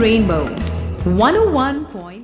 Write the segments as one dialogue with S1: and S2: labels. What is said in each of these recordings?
S1: Rainbow 101.9.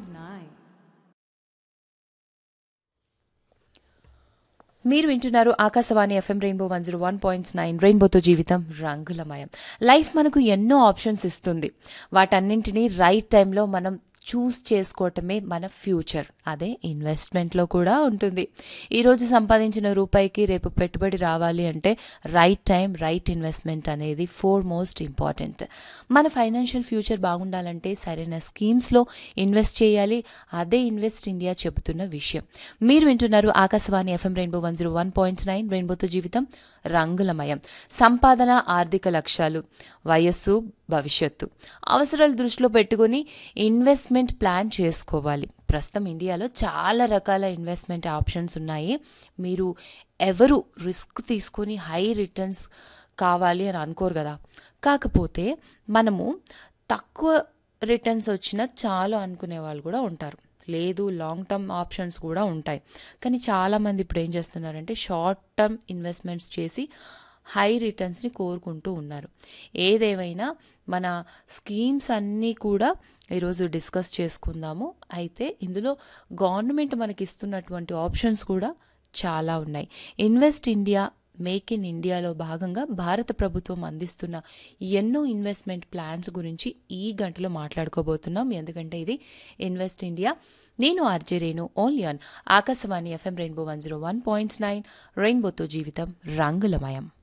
S2: మీరు వింటున్నారు Akashvani FM rainbow one zero one point nine రెయిన్బోతో జీవితం రంగులమయం లైఫ్ మనకు ఎన్నో ఆప్షన్స్ ఇస్తుంది వాటన్నింటినీ రైట్ టైంలో మనం చూస్ చేసుకోవటమే మన ఫ్యూచర్ అదే ఇన్వెస్ట్మెంట్లో కూడా ఉంటుంది ఈరోజు సంపాదించిన రూపాయికి రేపు పెట్టుబడి రావాలి అంటే రైట్ టైం రైట్ ఇన్వెస్ట్మెంట్ అనేది ఫోర్ మోస్ట్ ఇంపార్టెంట్ మన ఫైనాన్షియల్ ఫ్యూచర్ బాగుండాలంటే సరైన స్కీమ్స్లో ఇన్వెస్ట్ చేయాలి అదే ఇన్వెస్ట్ ఇండియా చెబుతున్న విషయం మీరు వింటున్నారు Akashvani FM rainbow one zero one point nine రెయిన్బోతో జీవితం రంగులమయం సంపాదన ఆర్థిక లక్ష్యాలు వయస్సు భవిష్యత్తు అవసరాలు దృష్టిలో పెట్టుకొని ఇన్వెస్ట్మెంట్ ప్లాన్ చేసుకోవాలి ప్రస్తుతం ఇండియాలో చాలా రకాల ఇన్వెస్ట్మెంట్ ఆప్షన్స్ ఉన్నాయి మీరు ఎవరు రిస్క్ తీసుకొని హై రిటర్న్స్ కావాలి అని అనుకోరు కదా కాకపోతే మనము తక్కువ రిటర్న్స్ వచ్చినా చాలు అనుకునే వాళ్ళు కూడా ఉంటారు లేదు లాంగ్ టర్మ్ ఆప్షన్స్ కూడా ఉంటాయి కానీ చాలామంది ఇప్పుడు ఏం చేస్తున్నారంటే షార్ట్ టర్మ్ ఇన్వెస్ట్మెంట్స్ చేసి హై రిటర్న్స్ని కోరుకుంటూ ఉన్నారు ఏదేమైనా మన స్కీమ్స్ అన్నీ కూడా ఈరోజు డిస్కస్ చేసుకుందాము అయితే ఇందులో గవర్నమెంట్ మనకి ఇస్తున్నటువంటి ఆప్షన్స్ కూడా చాలా ఉన్నాయి ఇన్వెస్ట్ ఇండియా మేక్ ఇన్ ఇండియాలో భాగంగా భారత ప్రభుత్వం అందిస్తున్న ఎన్నో ఇన్వెస్ట్మెంట్ ప్లాన్స్ గురించి ఈ గంటలో మాట్లాడుకోబోతున్నాం ఎందుకంటే ఇది ఇన్వెస్ట్ ఇండియా నేను RJ Renu only on Akashvani FM rainbow one zero one point nine రెయిన్బోతో జీవితం రంగులమయం